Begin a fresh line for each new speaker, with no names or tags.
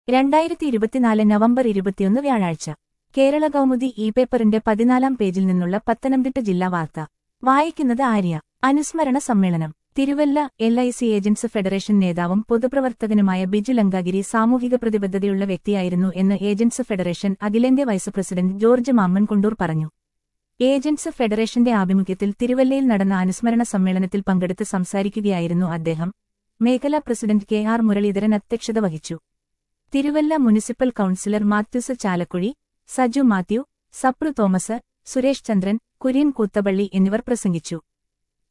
രണ്ടായിരത്തി ഇരുപത്തിനാല് നവംബർ ഇരുപത്തിയൊന്ന് വ്യാഴാഴ്ച കേരള കൗമുദി ഇ പേപ്പറിന്റെ പതിനാലാം പേജിൽ നിന്നുള്ള പത്തനംതിട്ട ജില്ലാ വാർത്ത വായിക്കുന്നത് ആര്യ അനുസ്മരണ സമ്മേളനം Thiruvalla L I C agents federation നേതാവും പൊതുപ്രവർത്തകനുമായ ബിജു ലങ്കാഗിരി സാമൂഹിക പ്രതിബദ്ധതയുള്ള വ്യക്തിയായിരുന്നു എന്ന് ഏജൻസ് ഫെഡറേഷൻ അഖിലേന്ത്യാ vice president George Mammen Kondoor പറഞ്ഞു ഏജൻസ് ഫെഡറേഷന്റെ ആഭിമുഖ്യത്തിൽ തിരുവല്ലയിൽ നടന്ന അനുസ്മരണ സമ്മേളനത്തിൽ പങ്കെടുത്ത് സംസാരിക്കുകയായിരുന്നു അദ്ദേഹം മേഖലാ പ്രസിഡന്റ് കെ ആർ മുരളീധരൻ അധ്യക്ഷത വഹിച്ചു Thiruvalla municipal councillor Mathews Chalakkuzhy Saju Mathew Sapru Thomas Suresh Chandran Kurian Koothapally എന്നിവർ പ്രസംഗിച്ചു